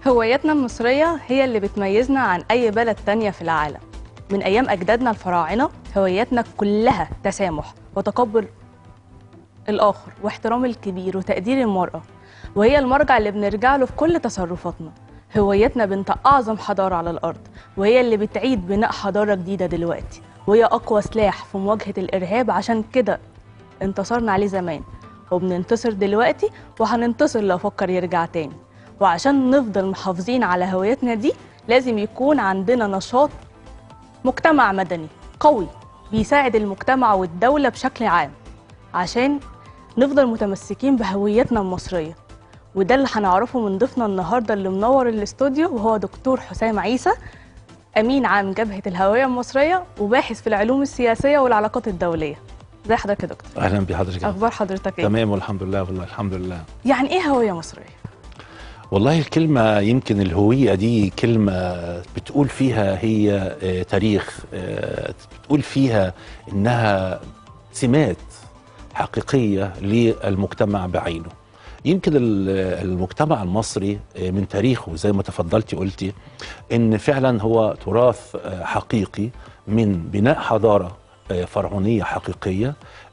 هواياتنا المصرية هي اللي بتميزنا عن أي بلد تانية في العالم من أيام أجدادنا الفراعنة هواياتنا كلها تسامح وتقبل الآخر واحترام الكبير وتقدير المرأة وهي المرجع اللي بنرجع له في كل تصرفاتنا هوايتنا بنت أعظم حضارة على الأرض وهي اللي بتعيد بناء حضارة جديدة دلوقتي وهي أقوى سلاح في مواجهة الإرهاب عشان كده انتصرنا عليه زمان وبننتصر دلوقتي وهننتصر لو فكر يرجع تاني وعشان نفضل محافظين على هويتنا دي لازم يكون عندنا نشاط مجتمع مدني قوي بيساعد المجتمع والدولة بشكل عام عشان نفضل متمسكين بهويتنا المصرية وده اللي هنعرفه من ضيفنا النهارده اللي منور الاستوديو وهو دكتور حسام عيسى امين عام جبهه الهويه المصريه وباحث في العلوم السياسيه والعلاقات الدوليه ازي حضرتك يا دكتور اهلا بحضرتك اخبار حضرتك ايه تمام والحمد لله والله الحمد لله يعني ايه هويه مصريه والله الكلمة يمكن الهوية دي كلمة بتقول فيها هي آه، تاريخ آه، بتقول فيها إنها سمات حقيقية للمجتمع بعينه يمكن ال- المجتمع المصري آه، من تاريخه زي ما تفضلتي قلتي إن فعلا هو تراث آه، حقيقي من بناء حضارة آه، فرعونية حقيقية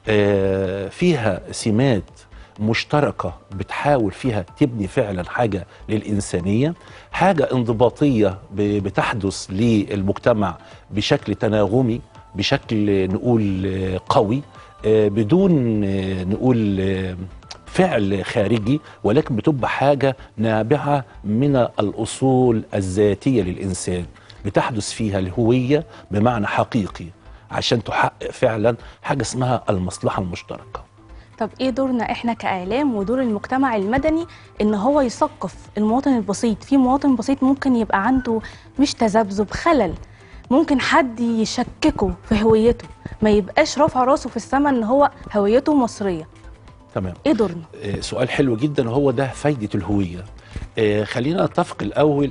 آه، فيها سمات مشتركة بتحاول فيها تبني فعلا حاجة للإنسانية حاجة انضباطية ب- بتحدث للمجتمع بشكل تناغمي بشكل نقول آه، قوي آه، بدون آه، نقول آه، فعل خارجي ولكن بتبقى حاجة نابعة من الأصول الذاتية للإنسان بتحدث فيها الهوية بمعنى حقيقي عشان تحقق فعلا حاجة اسمها المصلحة المشتركة طب ايه دورنا احنا كاعلام ودور المجتمع المدني ان هو يثقف المواطن البسيط في مواطن بسيط ممكن يبقى عنده مش تذبذب خلل ممكن حد يشككه في هويته ما يبقاش رافع راسه في السماء ان هو هويته مصريه تمام ايه دورنا آه، سؤال حلو جدا وهو ده فايدة الهوية آه، خلينا نتفق الأول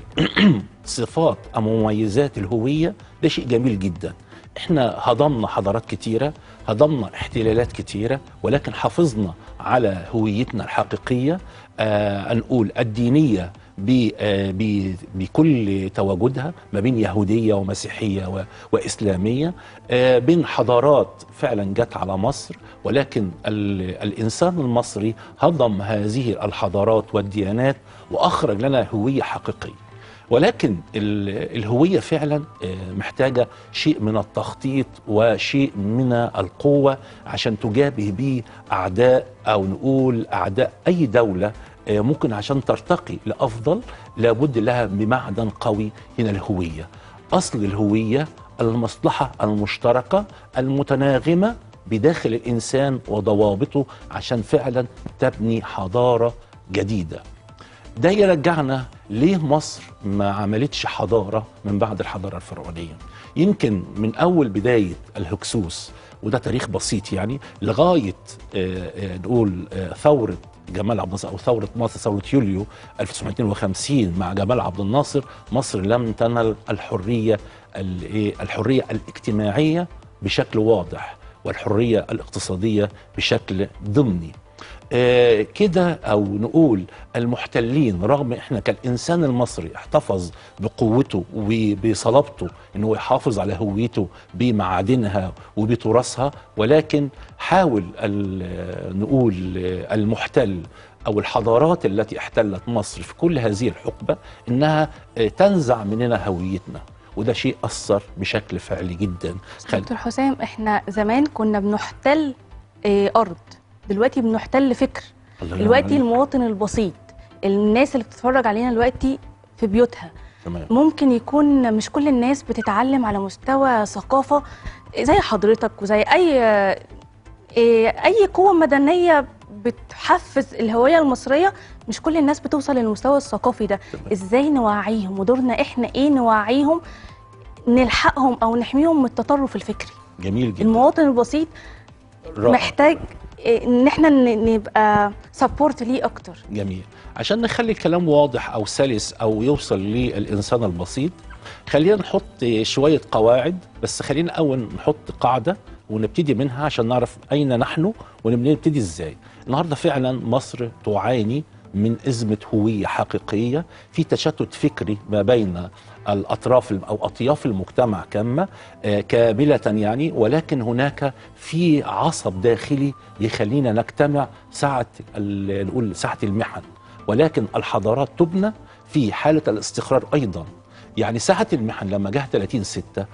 صفات أو مميزات الهوية ده شيء جميل جدا احنا هضمنا حضارات كتيرة هضمنا احتلالات كتيرة ولكن حافظنا على هويتنا الحقيقية آه نقول الدينية ب- آه، ب- بكل تواجدها ما بين يهودية ومسيحية و- وإسلامية آه، بين حضارات فعلا جت على مصر ولكن ال- الإنسان المصري هضم هذه الحضارات والديانات وأخرج لنا هوية حقيقية ولكن ال- الهوية فعلا آه، محتاجة شيء من التخطيط وشيء من القوة عشان تجابه به أعداء أو نقول أعداء أي دولة آه، ممكن عشان ترتقي لأفضل لابد لها بمعدن قوي من الهوية أصل الهوية المصلحة المشتركة المتناغمة بداخل الإنسان وضوابطه عشان فعلا تبني حضارة جديدة ده يرجعنا ليه مصر ما عملتش حضارة من بعد الحضارة الفرعونية يمكن من أول بداية الهكسوس وده تاريخ بسيط يعني لغاية آه، آه، نقول آه، ثورة جمال عبد الناصر أو ثورة مصر ثورة يوليو 1952 مع جمال عبد الناصر مصر لم تنل الحرية ال- إيه، الحرية الاجتماعية بشكل واضح والحرية الاقتصادية بشكل ضمني آه، كده او نقول المحتلين رغم احنا كالانسان المصري احتفظ بقوته وبصلابته انه يحافظ على هويته بمعادنها وبتراثها ولكن حاول ال- نقول آه، المحتل او الحضارات التي احتلت مصر في كل هذه الحقبه انها آه، تنزع مننا هويتنا وده شيء اثر بشكل فعلي جدا خل- دكتور حسام احنا زمان كنا بنحتل اه ارض دلوقتي بنحتل فكر الله ينور دلوقتي عليك. المواطن البسيط الناس اللي بتتفرج علينا دلوقتي في بيوتها تمام ممكن يكون مش كل الناس بتتعلم على مستوى ثقافة زي حضرتك وزي أي إيه، أي قوة مدنية بتحفز الهوية المصرية مش كل الناس بتوصل للمستوى الثقافي ده تمام. ازاي نوعيهم ودورنا احنا ايه نوعيهم نلحقهم او نحميهم من التطرف الفكري جميل جدا المواطن البسيط رائع. محتاج إيه، ان احنا ن- نبقى سبورت ليه اكتر جميل عشان نخلي الكلام واضح او سلس او يوصل للانسان البسيط خلينا نحط شويه قواعد بس خلينا اول نحط قاعده ونبتدي منها عشان نعرف اين نحن ونبتدي ازاي النهارده فعلا مصر تعاني من ازمه هويه حقيقيه في تشتت فكري ما بين الاطراف او اطياف المجتمع كامه آه، كامله يعني ولكن هناك في عصب داخلي يخلينا نجتمع ساعه ال- نقول ساعه المحن ولكن الحضارات تبنى في حاله الاستقرار ايضا يعني ساعة المحن لما جه 30 6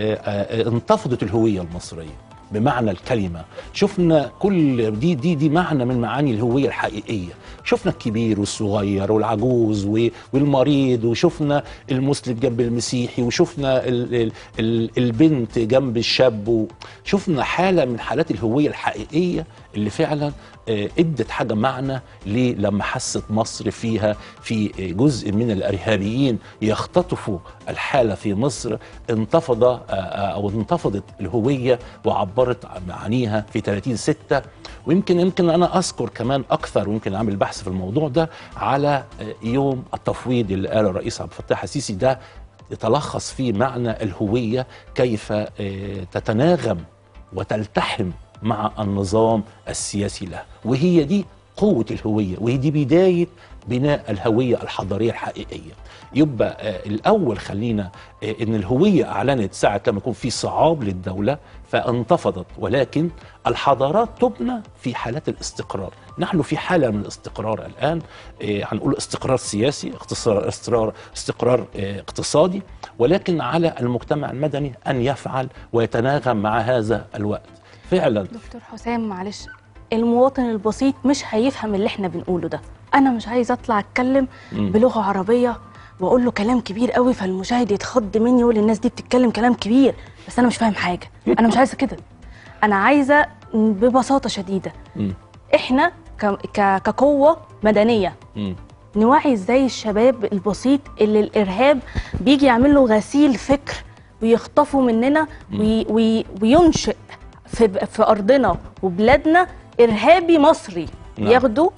انتفضت الهوية المصرية بمعنى الكلمة شفنا كل دي دي دي معنى من معاني الهوية الحقيقية شفنا الكبير والصغير والعجوز و- والمريض وشفنا المسلم جنب المسيحي وشفنا ال ال ال البنت جنب الشاب شفنا حالة من حالات الهوية الحقيقية اللي فعلا آه، ادت حاجه معنى ليه لما حست مصر فيها في جزء من الارهابيين يختطفوا الحاله في مصر انتفض آه، آه، او انتفضت الهويه وعبرت عن معانيها في 30 6 ويمكن يمكن انا اذكر كمان اكثر ويمكن اعمل بحث في الموضوع ده على آه، يوم التفويض اللي قاله الرئيس عبد الفتاح السيسي ده يتلخص فيه معنى الهويه كيف آه، تتناغم وتلتحم مع النظام السياسي له وهي دي قوة الهوية وهي دي بداية بناء الهوية الحضارية الحقيقية يبقى آه، الأول خلينا آه، إن الهوية أعلنت ساعة لما يكون في صعاب للدولة فانتفضت ولكن الحضارات تبنى في حالات الاستقرار نحن في حالة من الاستقرار الآن آه، هنقول استقرار سياسي اختصار استقرار, استقرار آه، اقتصادي ولكن على المجتمع المدني أن يفعل ويتناغم مع هذا الوقت فعلا دكتور حسام معلش المواطن البسيط مش هيفهم اللي احنا بنقوله ده انا مش عايز اطلع اتكلم مم. بلغه عربيه واقول له كلام كبير قوي فالمشاهد يتخض مني يقول الناس دي بتتكلم كلام كبير بس انا مش فاهم حاجه انا مش عايزه كده انا عايزه ببساطه شديده مم. احنا ك- ك- كقوه مدنيه مم. نوعي ازاي الشباب البسيط اللي الارهاب بيجي يعمل له غسيل فكر ويخطفوا مننا وي وي وينشئ في في ارضنا وبلادنا ارهابي مصري نعم. ياخده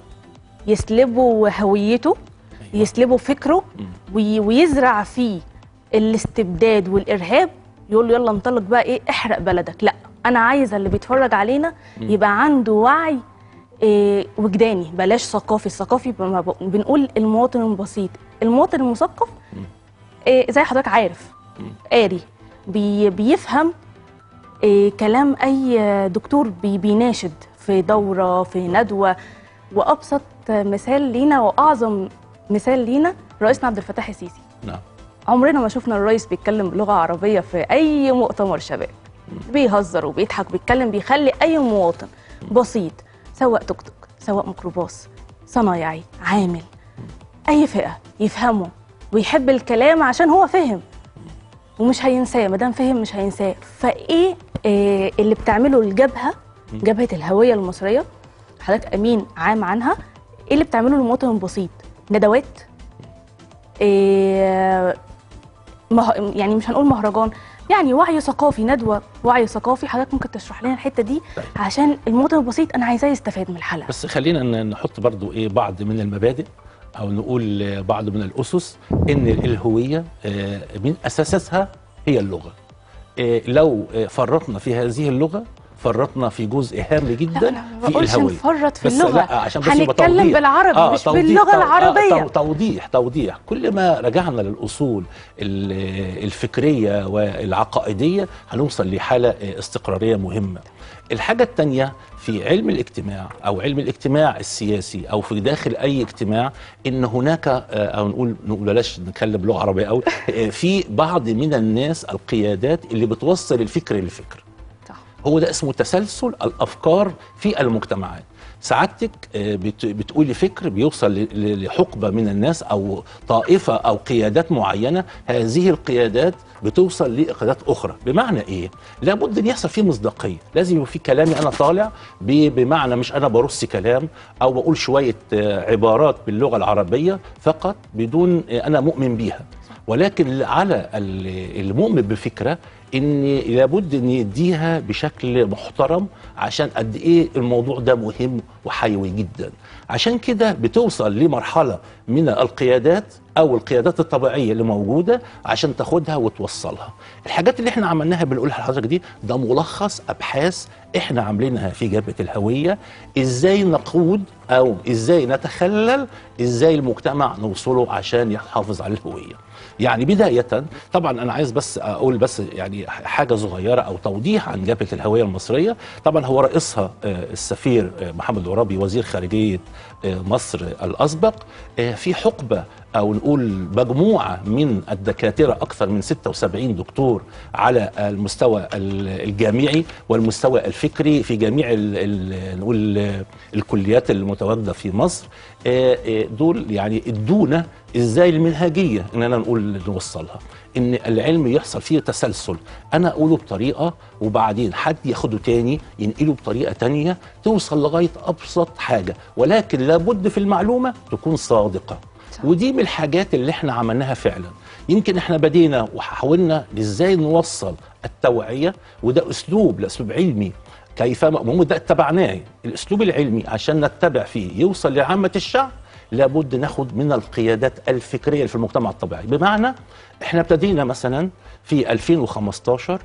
يسلبوا هويته يسلبوا فكره وي ويزرع فيه الاستبداد والارهاب يقول له يلا انطلق بقى ايه احرق بلدك لا انا عايزه اللي بيتفرج علينا يبقى عنده وعي إيه وجداني بلاش ثقافي الثقافي ب- ما ب- بنقول المواطن البسيط المواطن المثقف إيه زي حضرتك عارف قاري بي بيفهم إيه كلام اي دكتور بي بيناشد في دوره في ندوه وابسط مثال لينا واعظم مثال لينا رئيسنا عبد الفتاح السيسي نعم عمرنا ما شفنا الرئيس بيتكلم بلغه عربيه في اي مؤتمر شباب بيهزر وبيضحك بيتكلم بيخلي اي مواطن بسيط سواق توك توك سواق ميكروباص صنايعي عامل اي فئه يفهمه ويحب الكلام عشان هو فهم ومش هينساه ما دام فهم مش هينساه فايه آه اللي بتعمله الجبهه جبهه الهويه المصريه حضرتك امين عام عنها ايه اللي بتعمله المواطن البسيط ندوات إيه مه... يعني مش هنقول مهرجان يعني وعي ثقافي ندوه وعي ثقافي حضرتك ممكن تشرح لنا الحته دي طيب. عشان المواطن البسيط انا عايزاه يستفاد من الحلقه بس خلينا ن- نحط برضو ايه بعض من المبادئ او نقول آه، بعض من الاسس ان الهويه آه، من اساساتها هي اللغه آه، لو آه، فرطنا في هذه اللغه فرطنا في جزء هام جدا لا انا ما في بقولش الهويه نفرط في بس اللغه لا عشان بس يبقى هنتكلم توضيح. بالعربي مش توضيح- باللغه تو- آه، العربيه تو- توضيح توضيح كل ما رجعنا للاصول ال- الفكريه والعقائديه هنوصل لحاله آه، استقراريه مهمه الحاجه الثانيه في علم الاجتماع او علم الاجتماع السياسي او في داخل اي اجتماع ان هناك آه، او نقول نقول بلاش نتكلم بلغه عربيه قوي في بعض من الناس القيادات اللي بتوصل الفكر للفكر صح هو ده اسمه تسلسل الافكار في المجتمعات سعادتك آه، بت- بتقولي فكر بيوصل ل- ل- لحقبه من الناس او طائفه او قيادات معينه هذه القيادات بتوصل لقيادات اخرى بمعنى ايه لابد ان يحصل فيه مصداقيه لازم يبقى في كلامي انا طالع ب- بمعنى مش انا برص كلام او بقول شويه آه، عبارات باللغه العربيه فقط بدون آه، انا مؤمن بيها ولكن على ال- المؤمن بفكره ان لابد ان يديها بشكل محترم عشان قد ايه الموضوع ده مهم وحيوي جدا عشان كده بتوصل لمرحله من القيادات او القيادات الطبيعيه اللي موجوده عشان تاخدها وتوصلها الحاجات اللي احنا عملناها بنقولها لحضرتك دي ده ملخص ابحاث احنا عاملينها في جبهه الهويه ازاي نقود او ازاي نتخلل ازاي المجتمع نوصله عشان يحافظ على الهويه يعني بداية طبعا أنا عايز بس أقول بس يعني حاجة صغيرة أو توضيح عن جبهة الهوية المصرية طبعا هو رئيسها آه، السفير آه، محمد العرابي وزير خارجية آه، مصر الأسبق آه، في حقبة أو نقول مجموعة من الدكاترة أكثر من 76 دكتور على المستوى ال- الجامعي والمستوى الفكري في جميع ال ال نقول آه، الكليات المتواجدة في مصر آه، آه، دول يعني ادونا ازاي المنهجيه اننا نقول نوصلها ان العلم يحصل فيه تسلسل انا اقوله بطريقه وبعدين حد ياخده تاني ينقله بطريقه تانيه توصل لغايه ابسط حاجه ولكن لابد في المعلومه تكون صادقه صح. ودي من الحاجات اللي احنا عملناها فعلا يمكن احنا بدينا وحاولنا ازاي نوصل التوعيه وده اسلوب لاسلوب علمي كيف ما ده اتبعناه الاسلوب العلمي عشان نتبع فيه يوصل لعامه الشعب لابد ناخد من القيادات الفكريه اللي في المجتمع الطبيعي بمعنى احنا ابتدينا مثلا في 2015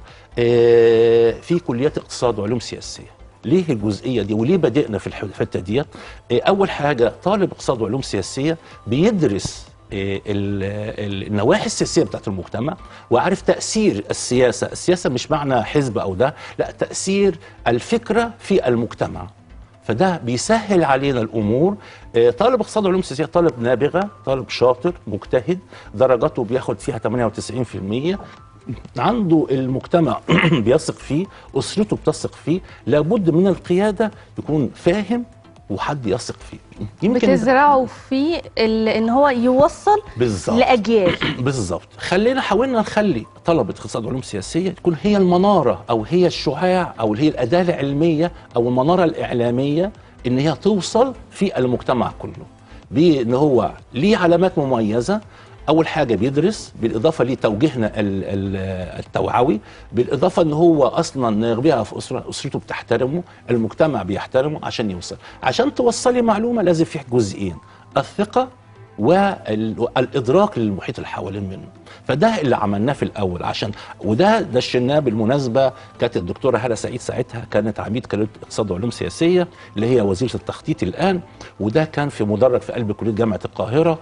آه، في كليات اقتصاد وعلوم سياسيه ليه الجزئيه دي وليه بدأنا في الح- الحته ديت آه، اول حاجه طالب اقتصاد وعلوم سياسيه بيدرس آه، ال- ال- النواحي السياسيه بتاعت المجتمع وعارف تاثير السياسه السياسه مش معنى حزب او ده لا تاثير الفكره في المجتمع فده بيسهل علينا الامور آه، طالب اقتصاد وعلوم سياسيه طالب نابغه طالب شاطر مجتهد درجاته بياخد فيها 98% عنده المجتمع بيثق فيه اسرته بتثق فيه لابد من القياده يكون فاهم وحد يثق فيه يمكن بتزرعوا فيه ال- ان هو يوصل بالظبط لاجيال بالظبط خلينا حاولنا نخلي طلبه اقتصاد وعلوم سياسيه تكون هي المناره او هي الشعاع او هي الاداه العلميه او المناره الاعلاميه ان هي توصل في المجتمع كله بان هو ليه علامات مميزه اول حاجه بيدرس بالاضافه لتوجيهنا ال- ال- التوعوي بالاضافه ان هو اصلا نربيها في اسره اسرته بتحترمه المجتمع بيحترمه عشان يوصل عشان توصلي معلومه لازم في جزئين الثقه والادراك للمحيط اللي حوالين منه فده اللي عملناه في الاول عشان وده دشناه بالمناسبه كانت الدكتوره هاله سعيد ساعتها كانت عميد كليه اقتصاد وعلوم سياسيه اللي هي وزيره التخطيط الان وده كان في مدرج في قلب كليه جامعه القاهره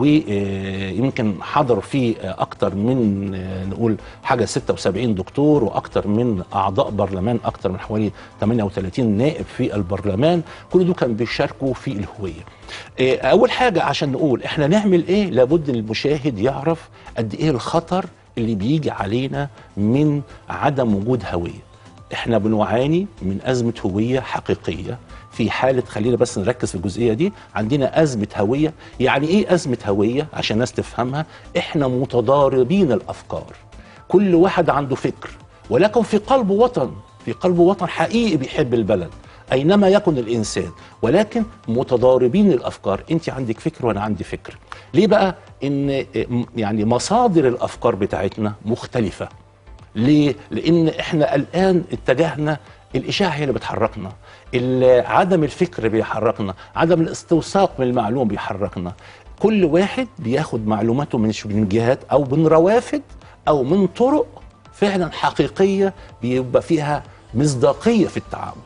ويمكن حضر فيه اكتر من آه، نقول حاجه 76 دكتور واكتر من اعضاء برلمان اكتر من حوالي 38 نائب في البرلمان كل دول كانوا بيشاركوا في الهويه آه، اول حاجه عشان نقول احنا نعمل ايه لابد المشاهد يعرف قد ايه الخطر اللي بيجي علينا من عدم وجود هويه احنا بنعاني من ازمه هويه حقيقيه في حاله خلينا بس نركز في الجزئيه دي عندنا ازمه هويه يعني ايه ازمه هويه عشان الناس تفهمها احنا متضاربين الافكار كل واحد عنده فكر ولكن في قلبه وطن في قلبه وطن حقيقي بيحب البلد اينما يكن الانسان ولكن متضاربين الافكار انت عندك فكر وانا عندي فكر ليه بقى ان يعني مصادر الافكار بتاعتنا مختلفه ليه؟ لأن احنا الآن اتجهنا الإشاعة هي اللي بتحركنا ال- عدم الفكر بيحركنا عدم الاستوثاق من المعلومة بيحركنا كل واحد بياخد معلوماته من ش- من جهات أو من روافد أو من طرق فعلا حقيقية بيبقى فيها مصداقية في التعامل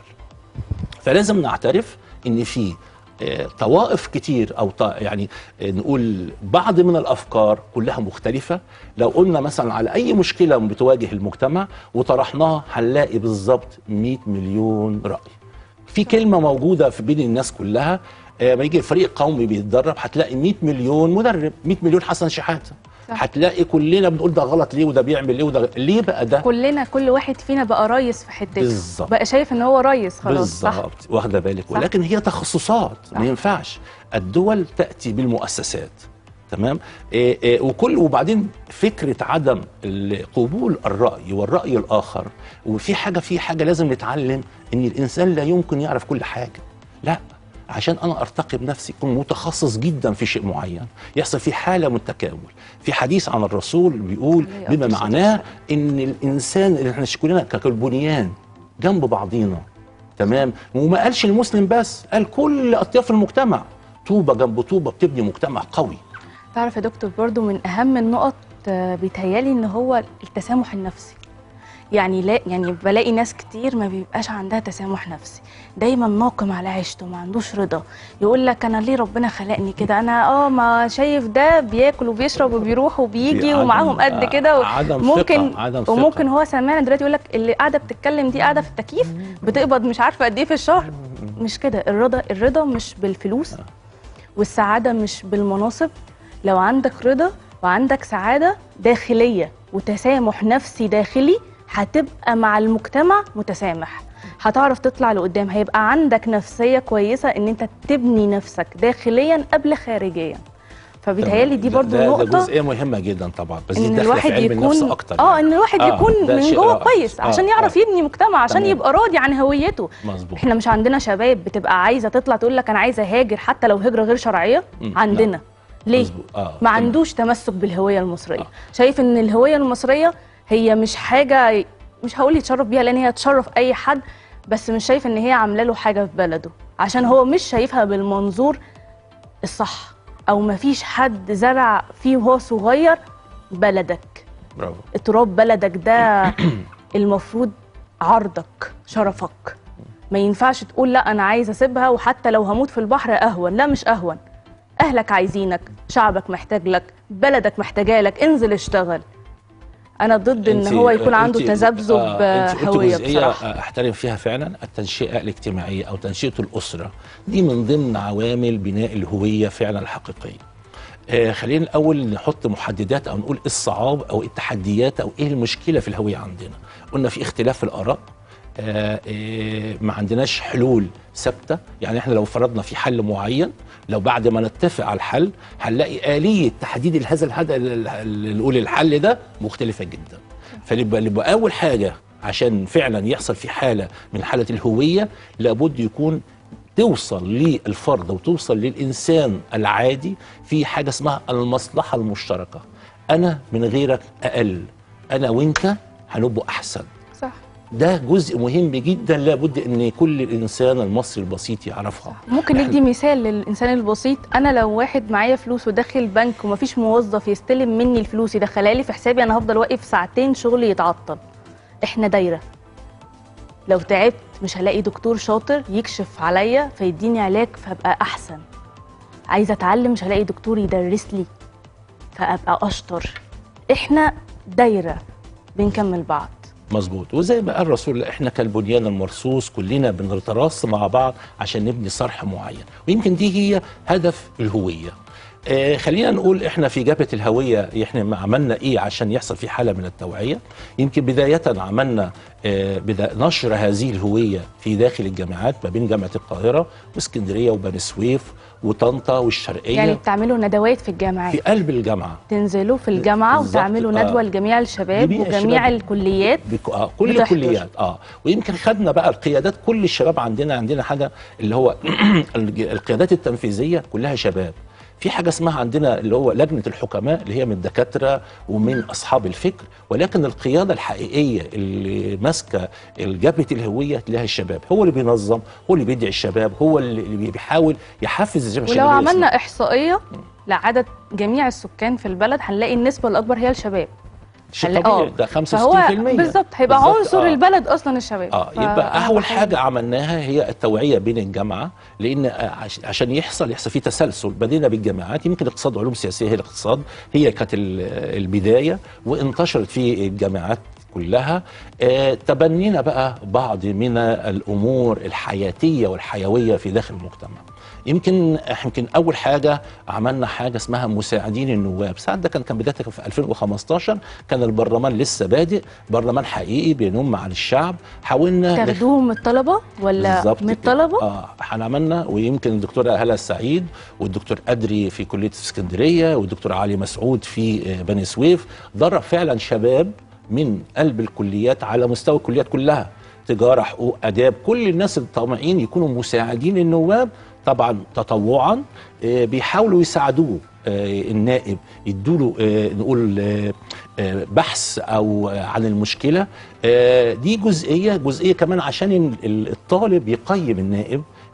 فلازم نعترف ان في آه، طوائف كتير او ط- يعني آه، نقول بعض من الافكار كلها مختلفه لو قلنا مثلا على اي مشكله بتواجه المجتمع وطرحناها هنلاقي بالظبط 100 مليون راي في كلمه موجوده في بين الناس كلها آه، ما يجي فريق قومي بيتدرب هتلاقي 100 مليون مدرب 100 مليون حسن شحاته صح. هتلاقي كلنا بنقول ده غلط ليه وده بيعمل ليه وده ليه بقى ده كلنا كل واحد فينا بقى ريس في حتته بالظبط. بقى شايف ان هو ريس خلاص صح بالظبط واخده بالك صح. ولكن هي تخصصات صح. ما ينفعش الدول تاتي بالمؤسسات تمام إيه إيه وكل وبعدين فكره عدم ال- قبول الراي والراي الاخر وفي حاجه في حاجه لازم نتعلم ان الانسان لا يمكن يعرف كل حاجه لا عشان انا ارتقي بنفسي اكون متخصص جدا في شيء معين يحصل في حاله من التكامل في حديث عن الرسول بيقول عليه بما أفضل الصلاة معناه ان الانسان اللي احنا كلنا كالبنيان جنب بعضينا تمام وما قالش المسلم بس قال كل اطياف المجتمع طوبه جنب طوبه بتبني مجتمع قوي تعرف يا دكتور برضو من اهم النقط آه، بيتهيالي ان هو التسامح النفسي يعني لا يعني بلاقي ناس كتير ما بيبقاش عندها تسامح نفسي دايما ناقم على عيشته ما عندوش رضا يقول لك انا ليه ربنا خلقني كده انا اه ما شايف ده بياكل وبيشرب وبيروح وبيجي في ومعاهم عدم- قد كده و- عدم ممكن ثقة عدم ثقة. وممكن هو سامعنا دلوقتي يقول لك اللي قاعده بتتكلم دي قاعده في التكييف بتقبض مش عارفه قد ايه في الشهر مش كده الرضا الرضا مش بالفلوس والسعاده مش بالمناصب لو عندك رضا وعندك سعاده داخليه وتسامح نفسي داخلي هتبقى مع المجتمع متسامح هتعرف تطلع لقدام هيبقى عندك نفسيه كويسه ان انت تبني نفسك داخليا قبل خارجيا فبيتهيألي دي ده- برضو ده, ده نقطه جزئيه مهمه جدا طبعا بس دي ان داخله الواحد في علم النفس يكون اكتر اه يعني. ان الواحد آه، يكون ده من شيء جوه رائع. كويس آه، عشان آه. يعرف يبني مجتمع عشان تمام. يبقى راضي عن هويته مظبوط احنا مش عندنا شباب بتبقى عايزه تطلع تقول لك انا عايزه اهاجر حتى لو هجره غير شرعيه مم، عندنا ليه مظبوط. آه، ما تمام. عندوش تمسك بالهويه المصريه آه. شايف ان الهويه المصريه هي مش حاجه مش هقول يتشرف بيها لان هي تشرف اي حد بس مش شايف ان هي عامله له حاجه في بلده عشان هو مش شايفها بالمنظور الصح او ما فيش حد زرع فيه وهو صغير بلدك برافو تراب بلدك ده المفروض عرضك شرفك ما ينفعش تقول لا انا عايز اسيبها وحتى لو هموت في البحر اهون لا مش اهون اهلك عايزينك شعبك محتاج لك بلدك محتاجه لك انزل اشتغل انا ضد ان أنت- هو يكون عنده أنت- تذبذب آه، أنت قلت هويه جزئية بصراحه آه، احترم فيها فعلا التنشئه الاجتماعيه او تنشئه الاسره دي من ضمن عوامل بناء الهويه فعلا الحقيقيه آه خلينا الاول نحط محددات او نقول ايه الصعاب او إيه التحديات او ايه المشكله في الهويه عندنا قلنا في اختلاف في الاراء آه آه ما عندناش حلول ثابته يعني احنا لو فرضنا في حل معين لو بعد ما نتفق على الحل هنلاقي آلية تحديد هذا الهدف اللي نقول الحل ده مختلفة جدا فنبقى نبقى أول حاجة عشان فعلا يحصل في حالة من حالة الهوية لابد يكون توصل للفرد وتوصل للإنسان العادي في حاجة اسمها المصلحة المشتركة أنا من غيرك أقل أنا وإنت هنبقى أحسن صح ده جزء مهم جدا لابد ان كل الانسان المصري البسيط يعرفها ممكن إحنا- ندي مثال للانسان البسيط انا لو واحد معايا فلوس وداخل بنك ومفيش موظف يستلم مني الفلوس يدخلها لي في حسابي انا هفضل واقف ساعتين شغلي يتعطل احنا دايره لو تعبت مش هلاقي دكتور شاطر يكشف عليا فيديني علاج فابقى احسن عايزه اتعلم مش هلاقي دكتور يدرس لي فابقى اشطر احنا دايره بنكمل بعض مظبوط وزي ما قال الرسول الله، احنا كالبنيان المرصوص كلنا بنتراص مع بعض عشان نبني صرح معين ويمكن دي هي هدف الهويه آه خلينا نقول احنا في جبهه الهويه احنا ما عملنا ايه عشان يحصل في حاله من التوعيه يمكن بدايه عملنا آه بدا نشر هذه الهويه في داخل الجامعات ما بين جامعه القاهره واسكندريه وبني سويف وطنطا والشرقيه يعني بتعملوا ندوات في الجامعات في قلب الجامعه تنزلوا في الجامعه بالظبط، وتعملوا آه. ندوه لجميع الشباب جميع وجميع الشباب. الكليات بك... آه كل بتحضر. الكليات اه ويمكن خدنا بقى القيادات كل الشباب عندنا عندنا حاجه اللي هو الج- القيادات التنفيذيه كلها شباب في حاجه اسمها عندنا اللي هو لجنه الحكماء اللي هي من الدكاتره ومن اصحاب الفكر ولكن القياده الحقيقيه اللي ماسكه جبهه الهويه تلاقيها الشباب هو اللي بينظم هو اللي بيدعي الشباب هو اللي بيحاول يحفز الجبهه ولو الشبابية عملنا اسمها. احصائيه لعدد جميع السكان في البلد هنلاقي النسبه الاكبر هي الشباب شيء هنلاقي- طبيعي آه. ده 65% فهو بالظبط هيبقى بالظبط، عنصر آه. البلد اصلا الشباب اه ف- يبقى اول بحب- حاجه عملناها هي التوعيه بين الجامعه لان عش- عشان يحصل يحصل في تسلسل بدينا بالجامعات يمكن اقتصاد علوم سياسيه هي الاقتصاد هي كانت ال- البدايه وانتشرت في الجامعات كلها آه تبنينا بقى بعض من الامور الحياتيه والحيويه في داخل المجتمع يمكن يمكن اول حاجه عملنا حاجه اسمها مساعدين النواب ساعات ده كان كان بدايتها في 2015 كان البرلمان لسه بادئ برلمان حقيقي بينم عن الشعب حاولنا نخ- تاخدوهم من الطلبه ولا بالظبط من كده. الطلبه اه احنا عملنا ويمكن الدكتوره هلا السعيد والدكتور ادري في كليه اسكندريه والدكتور علي مسعود في آه، بني سويف درب فعلا شباب من قلب الكليات على مستوى الكليات كلها تجاره حقوق اداب كل الناس الطامعين يكونوا مساعدين النواب طبعا تطوعا آه، بيحاولوا يساعدوه آه، النائب يدوله آه، نقول آه، آه، بحث او آه، عن المشكله آه، دي جزئيه جزئيه كمان عشان ال- ال- الطالب يقيم النائب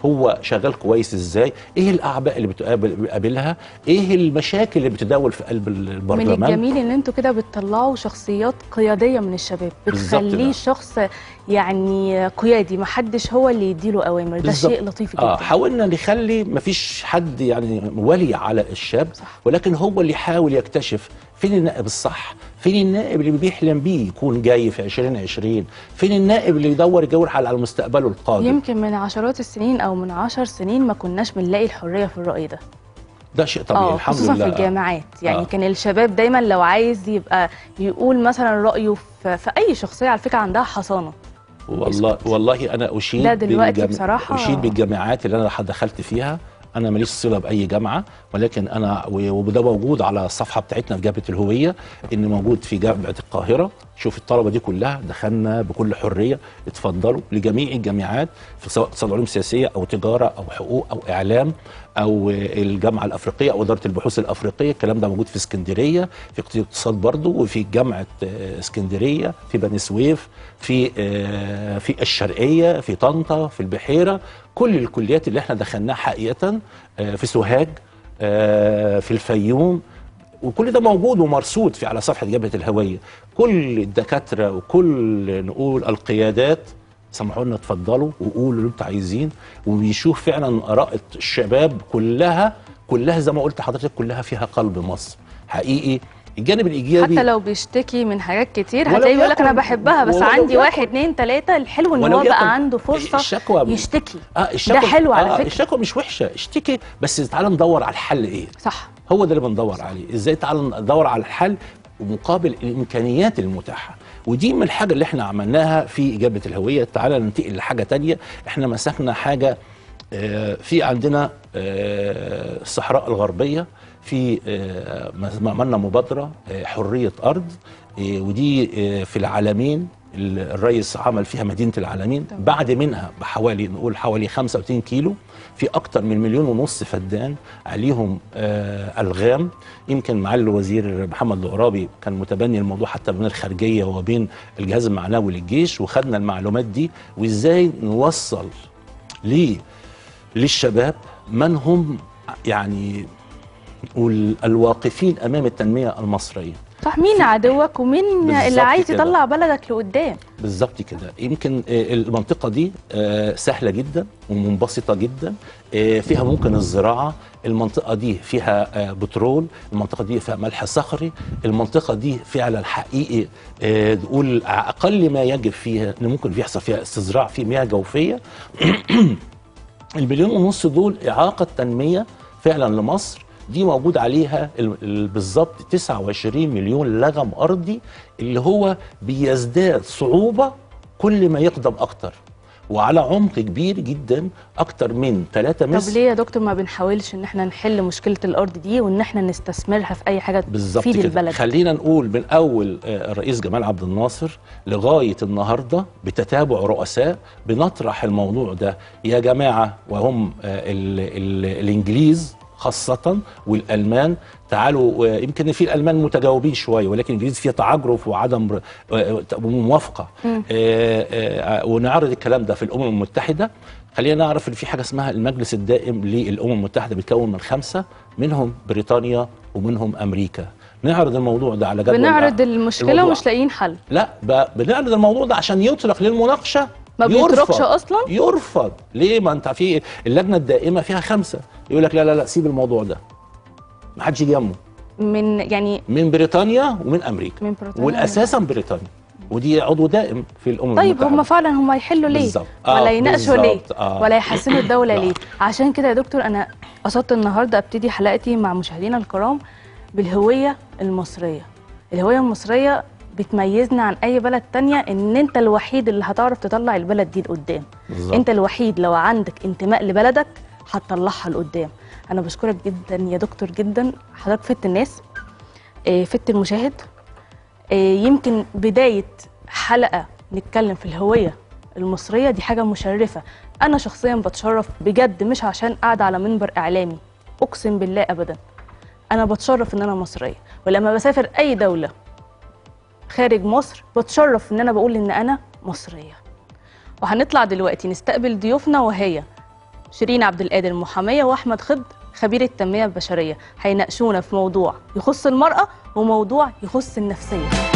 هو شغال كويس ازاي ايه الاعباء اللي بتقابل بيقابلها ايه المشاكل اللي بتتداول في قلب من البرلمان الجميل ان انتوا كده بتطلعوا شخصيات قياديه من الشباب بالظبط بتخليه ده. شخص يعني قيادي محدش هو اللي يديله اوامر ده بالظبط. شيء لطيف جدا اه حاولنا نخلي مفيش حد يعني ولي على الشاب صح. ولكن هو اللي يحاول يكتشف فين النائب الصح فين النائب اللي بيحلم بيه يكون جاي في 2020 فين النائب اللي يدور يدور على على مستقبله القادم يمكن من عشرات السنين او من عشر سنين ما كناش بنلاقي الحريه في الراي ده ده شيء طبيعي اه الحمد خصوصا لله في الجامعات يعني آه. كان الشباب دايما لو عايز يبقى يقول مثلا رايه في, في اي شخصيه على فكره عندها حصانه والله والله انا اشيد ده دلوقتي بصراحة- اشيد بالجامعات اللي انا دخلت فيها انا ماليش صله باي جامعه ولكن انا وده موجود على الصفحه بتاعتنا في جامعه الهويه ان موجود في جامعه القاهره شوف الطلبه دي كلها دخلنا بكل حريه اتفضلوا لجميع الجامعات في سواء اقتصاد علوم سياسيه او تجاره او حقوق او اعلام او الجامعه الافريقيه او اداره البحوث الافريقيه الكلام ده موجود في اسكندريه في اقتصاد برضه وفي جامعه آه، اسكندريه في بني سويف في آه، في الشرقيه في طنطا في البحيره كل الكليات اللي احنا دخلناها حقيقه آه، في سوهاج آه، في الفيوم وكل ده موجود ومرصود في على صفحه جبهه الهويه كل الدكاتره وكل نقول القيادات سمحوا لنا اتفضلوا وقولوا اللي انتوا عايزين وبيشوف فعلا اراء الشباب كلها كلها زي ما قلت لحضرتك كلها فيها قلب مصر حقيقي الجانب الايجابي حتى لو بيشتكي من حاجات كتير ولو هتلاقيه بيقول لك انا يكن- بحبها بس ولو عندي يكن- واحد اتنين تلاته الحلو ان ولو هو يكن بقى عنده فرصه الشكوى يشتكي اه الشكوى ده حلو على آه فكرة. الشكوى مش وحشه اشتكي بس تعالى ندور على الحل ايه صح هو ده اللي بندور عليه ازاي تعالى ندور على الحل ومقابل الامكانيات المتاحه ودي من الحاجه اللي احنا عملناها في اجابه الهويه تعالى ننتقل لحاجه تانية احنا مسكنا حاجه آه، في عندنا آه، الصحراء الغربيه في آه، م- عملنا مبادره آه، حريه ارض آه، ودي آه، في العالمين ال- الرئيس عمل فيها مدينه العالمين تمام. بعد منها بحوالي نقول حوالي 35 كيلو في اكتر من مليون ونص فدان عليهم آه الغام يمكن معالي الوزير محمد الغرابي كان متبني الموضوع حتى بين الخارجيه وبين الجهاز المعنوي للجيش وخدنا المعلومات دي وازاي نوصل ليه للشباب من هم يعني نقول الواقفين امام التنميه المصريه صح مين عدوك ومين اللي بالظبط عايز كده. يطلع بلدك لقدام بالظبط كده يمكن آه، المنطقة دي آه، سهلة جدا ومنبسطة جدا آه، فيها ممكن الزراعة المنطقة دي فيها آه، بترول المنطقة دي فيها ملح صخري المنطقة دي فعلا حقيقي آه، نقول أقل ما يجب فيها إن ممكن بيحصل فيها استزراع في مياه جوفية المليون ونص دول إعاقة تنمية فعلا لمصر دي موجود عليها ال- ال- بالظبط 29 مليون لغم أرضي اللي هو بيزداد صعوبة كل ما يقدم أكتر وعلى عمق كبير جدا أكتر من 3 طب متر ليه يا دكتور ما بنحاولش ان احنا نحل مشكله الارض دي وان احنا نستثمرها في اي حاجه بالظبط تفيد كده البلد خلينا نقول من اول آه، الرئيس جمال عبد الناصر لغايه النهارده بتتابع رؤساء بنطرح الموضوع ده يا جماعه وهم آه، ال ال الانجليز خاصة والألمان تعالوا آه، يمكن في الألمان متجاوبين شوية ولكن الإنجليز فيها تعجرف وعدم ر- آه، آه، موافقة مم. آه، آه، ونعرض الكلام ده في الأمم المتحدة خلينا نعرف ان في حاجه اسمها المجلس الدائم للامم المتحده بيتكون من خمسه منهم بريطانيا ومنهم امريكا نعرض الموضوع ده على جدول بنعرض المشكله الموضوع. ومش لاقيين حل لا ب- بنعرض الموضوع ده عشان يطرق للمناقشه ما يرفض. بيتركش اصلا يرفض ليه ما انت في اللجنه الدائمه فيها خمسه يقول لك لا لا لا سيب الموضوع ده ما حدش يجي جنبه من يعني من بريطانيا ومن امريكا من بريطانيا والاساسا بريطانيا ودي عضو دائم في الامم طيب المتحده هم فعلا هم يحلوا ليه بالظبط. ولا آه، يناقشوا ليه بالظبط. آه. ولا يحسنوا الدوله لا. ليه عشان كده يا دكتور انا قصدت النهارده ابتدي حلقتي مع مشاهدينا الكرام بالهويه المصريه الهويه المصريه بتميزنا عن اي بلد تانية ان انت الوحيد اللي هتعرف تطلع البلد دي لقدام بالظبط. انت الوحيد لو عندك انتماء لبلدك هتطلعها لقدام انا بشكرك جدا يا دكتور جدا حضرتك فدت الناس آه، فدت المشاهد آه، يمكن بداية حلقة نتكلم في الهوية المصرية دي حاجة مشرفة أنا شخصيا بتشرف بجد مش عشان قاعدة على منبر إعلامي أقسم بالله أبدا أنا بتشرف إن أنا مصرية ولما بسافر أي دولة خارج مصر بتشرف إن أنا بقول إن أنا مصرية وهنطلع دلوقتي نستقبل ضيوفنا وهي شيرين عبد القادر المحاميه واحمد خضر خبير التنميه البشريه هيناقشونا في موضوع يخص المراه وموضوع يخص النفسيه